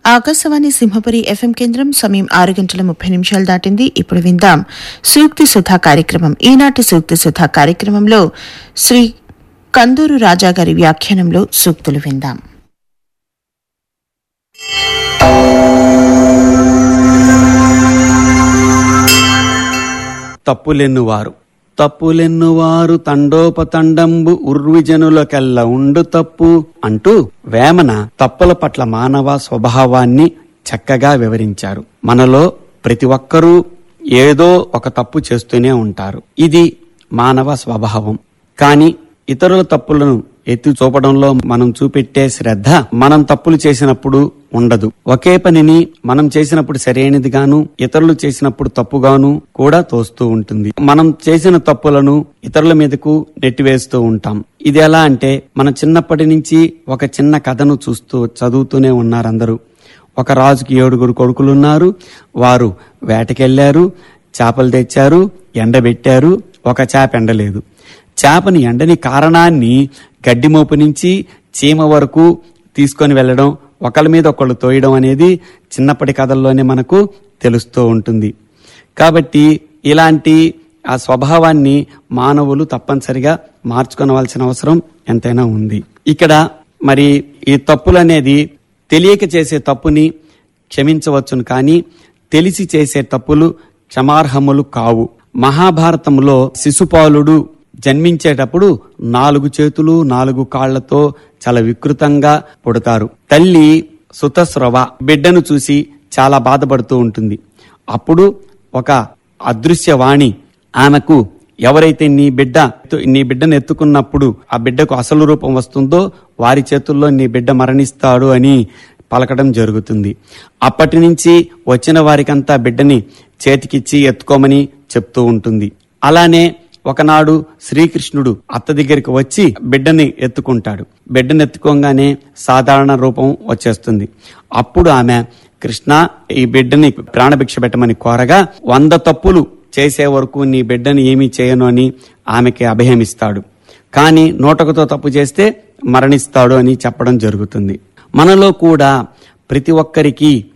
Akashvani Simhapuri FM కేంద్రం సమయం ఆరు గంటల ముప్పై నిమిషాలు దాటింది ఇప్పుడు విందాం సూక్తి సుధా కార్యక్రమం ఈనాటి సూక్తి సుధా కార్యక్రమంలో శ్రీ కందూరు రాజా గారి వ్యాఖ్యానంలో సూక్తులు విందాం తప్పులెన్నువారు తప్పులెన్నువారు తండోపతండంబు ఉర్విజనులకెల్ల ఉండు తప్పు అంటూ వేమన తప్పుల పట్ల మానవ స్వభావాన్ని చక్కగా వివరించారు మనలో ప్రతి ఒక్కరూ ఏదో ఒక తప్పు చేస్తూనే ఉంటారు ఇది మానవ స్వభావం కానీ ఇతరుల తప్పులను ఎత్తి చూపడంలో మనం చూపెట్టే శ్రద్ధ మనం తప్పులు చేసినప్పుడు ఉండదు ఒకే పనిని మనం చేసినప్పుడు సరైనదిగాను ఇతరులు చేసినప్పుడు తప్పుగాను కూడా తోస్తూ ఉంటుంది మనం చేసిన తప్పులను ఇతరుల మీదకు నెట్టివేస్తూ ఉంటాం ఇది ఎలా అంటే మన చిన్నప్పటి నుంచి ఒక చిన్న కథను చూస్తూ చదువుతూనే ఉన్నారు అందరూ ఒక రాజుకి ఏడుగురు కొడుకులున్నారు వారు వేటకెళ్లారు చేపలు తెచ్చారు ఎండబెట్టారు ఒక చేప ఎండలేదు చేపని ఎండని కారణాన్ని గడ్డి మోపు నుంచి చీమ వరకు తీసుకొని వెళ్ళడం ఒకళ్ళ మీద ఒకళ్ళు తోయడం అనేది చిన్నప్పటి కథల్లోనే మనకు తెలుస్తూ ఉంటుంది కాబట్టి ఇలాంటి ఆ స్వభావాన్ని మానవులు తప్పనిసరిగా మార్చుకోవాల్సిన అవసరం ఎంతైనా ఉంది ఇక్కడ మరి ఈ తప్పులు అనేది తెలియక చేసే తప్పుని క్షమించవచ్చును కానీ తెలిసి చేసే తప్పులు క్షమార్హములు కావు మహాభారతంలో శిశుపాలుడు జన్మించేటప్పుడు నాలుగు చేతులు నాలుగు కాళ్లతో చాలా వికృతంగా పుడతారు తల్లి సుతస్రవ బిడ్డను చూసి చాలా బాధపడుతూ ఉంటుంది అప్పుడు ఒక అదృశ్యవాణి ఆమెకు ఎవరైతే నీ బిడ్డ నీ బిడ్డను ఎత్తుకున్నప్పుడు ఆ బిడ్డకు అసలు రూపం వస్తుందో వారి చేతుల్లో నీ బిడ్డ మరణిస్తాడు అని పలకడం జరుగుతుంది అప్పటి నుంచి వచ్చిన వారికంతా బిడ్డని చేతికిచ్చి ఎత్తుకోమని చెప్తూ ఉంటుంది అలానే ఒకనాడు శ్రీకృష్ణుడు అత్త దగ్గరికి వచ్చి బిడ్డని ఎత్తుకుంటాడు బిడ్డని ఎత్తుకోగానే సాధారణ రూపం వచ్చేస్తుంది అప్పుడు ఆమె కృష్ణ ఈ బిడ్డని ప్రాణభిక్ష పెట్టమని కోరగా వంద తప్పులు చేసే వరకు నీ బిడ్డని ఏమీ చేయను అని ఆమెకి అభయమిస్తాడు కానీ నోటకతో తప్పు చేస్తే మరణిస్తాడు అని చెప్పడం జరుగుతుంది మనలో కూడా ప్రతి ఒక్కరికి